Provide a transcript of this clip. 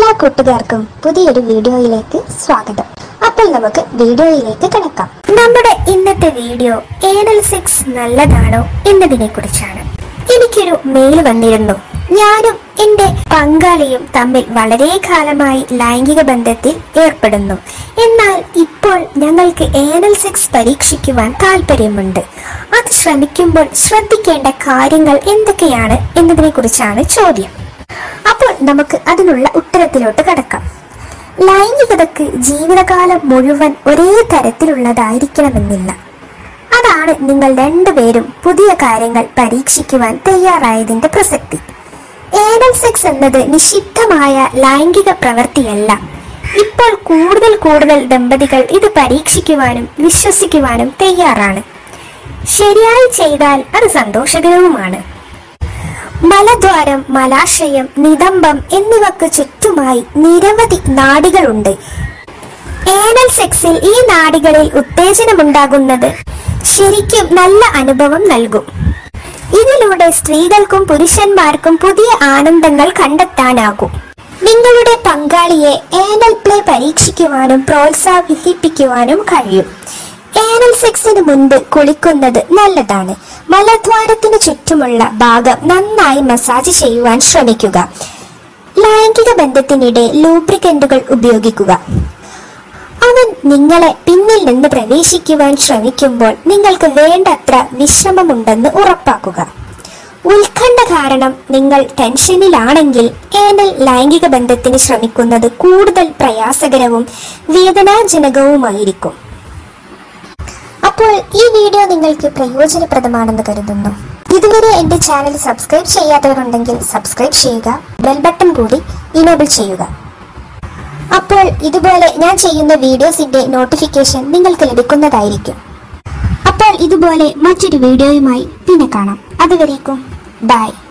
എല്ലാ കൂട്ടുകാർക്കും പുതിയൊരു വീഡിയോയിലേക്ക് സ്വാഗതം അപ്പോൾ നമുക്ക് വീഡിയോയിലേക്ക് കിടക്കാം നമ്മുടെ ഇന്നത്തെ വീഡിയോ ഏണൽ സെക്സ് നല്ലതാണോ എന്നതിനെ കുറിച്ചാണ് എനിക്കൊരു മെയിൽ വന്നിരുന്നു ഞാനും എന്റെ പങ്കാളിയും തമ്മിൽ വളരെ കാലമായി ലൈംഗിക ബന്ധത്തിൽ ഏർപ്പെടുന്നു എന്നാൽ ഇപ്പോൾ ഞങ്ങൾക്ക് ഏണൽ സെക്സ് പരീക്ഷിക്കുവാൻ താല്പര്യമുണ്ട് അത് ശ്രമിക്കുമ്പോൾ ശ്രദ്ധിക്കേണ്ട കാര്യങ്ങൾ എന്തൊക്കെയാണ് എന്നതിനെ കുറിച്ചാണ് ചോദ്യം അപ്പോൾ നമുക്ക് അതിനുള്ള ഉത്തരത്തിലോട്ട് കടക്കാം ലൈംഗികതക്ക് ജീവിതകാലം മുഴുവൻ ഒരേ തരത്തിലുള്ളതായിരിക്കണമെന്നില്ല അതാണ് നിങ്ങൾ രണ്ടുപേരും പുതിയ കാര്യങ്ങൾ പരീക്ഷിക്കുവാൻ തയ്യാറായതിന്റെ പ്രസക്തി ഏഡൽ സെക്സ് എന്നത് നിഷിദ്ധമായ ലൈംഗിക പ്രവൃത്തിയല്ല ഇപ്പോൾ കൂടുതൽ കൂടുതൽ ദമ്പതികൾ ഇത് പരീക്ഷിക്കുവാനും വിശ്വസിക്കുവാനും തയ്യാറാണ് ശരിയായി ചെയ്താൽ അത് സന്തോഷകരവുമാണ് മലദ്വാരം മലാശയം നിതംബം എന്നിവക്ക് ചുറ്റുമായി നിരവധി നാഡികളുണ്ട് ഏണൽ സെക്സിൽ ഈ നാഡികളിൽ ഉത്തേജനമുണ്ടാകുന്നത് ശരിക്കും നല്ല അനുഭവം നൽകും ഇതിലൂടെ സ്ത്രീകൾക്കും പുരുഷന്മാർക്കും പുതിയ ആനന്ദങ്ങൾ കണ്ടെത്താനാകും നിങ്ങളുടെ പങ്കാളിയെ ഏനൽ പ്ലേ പരീക്ഷിക്കുവാനും പ്രോത്സാഹിപ്പിക്കുവാനും കഴിയും ഏനൽ സെക്സിന് മുൻപ് കുളിക്കുന്നത് നല്ലതാണ് മലദ്വാരത്തിന് ചുറ്റുമുള്ള ഭാഗം നന്നായി മസാജ് ചെയ്യുവാൻ ശ്രമിക്കുക ലൈംഗിക ബന്ധത്തിനിടെ ലൂബ്രിക്കന്റുകൾ ഉപയോഗിക്കുക അവൻ നിങ്ങളെ പിന്നിൽ നിന്ന് പ്രവേശിക്കുവാൻ ശ്രമിക്കുമ്പോൾ നിങ്ങൾക്ക് വേണ്ടത്ര വിശ്രമമുണ്ടെന്ന് ഉറപ്പാക്കുക ഉത്കണ്ഠ കാരണം നിങ്ങൾ ടെൻഷനിലാണെങ്കിൽ ഏനൽ ലൈംഗിക ബന്ധത്തിന് ശ്രമിക്കുന്നത് കൂടുതൽ പ്രയാസകരവും വേദനാജനകവുമായിരിക്കും അപ്പോൾ ഈ വീഡിയോ നിങ്ങൾക്ക് പ്രയോജനപ്രദമാണെന്ന് കരുതുന്നു ഇതുവരെ എന്റെ ചാനൽ സബ്സ്ക്രൈബ് ചെയ്യാത്തവരുണ്ടെങ്കിൽ സബ്സ്ക്രൈബ് ചെയ്യുക ബെൽ ബട്ടൺ കൂടി ഇനേബിൾ ചെയ്യുക അപ്പോൾ ഇതുപോലെ ഞാൻ ചെയ്യുന്ന വീഡിയോസിന്റെ നോട്ടിഫിക്കേഷൻ നിങ്ങൾക്ക് ലഭിക്കുന്നതായിരിക്കും അപ്പോൾ ഇതുപോലെ മറ്റൊരു വീഡിയോയുമായി പിന്നെ കാണാം അതുവരേക്കും ബൈ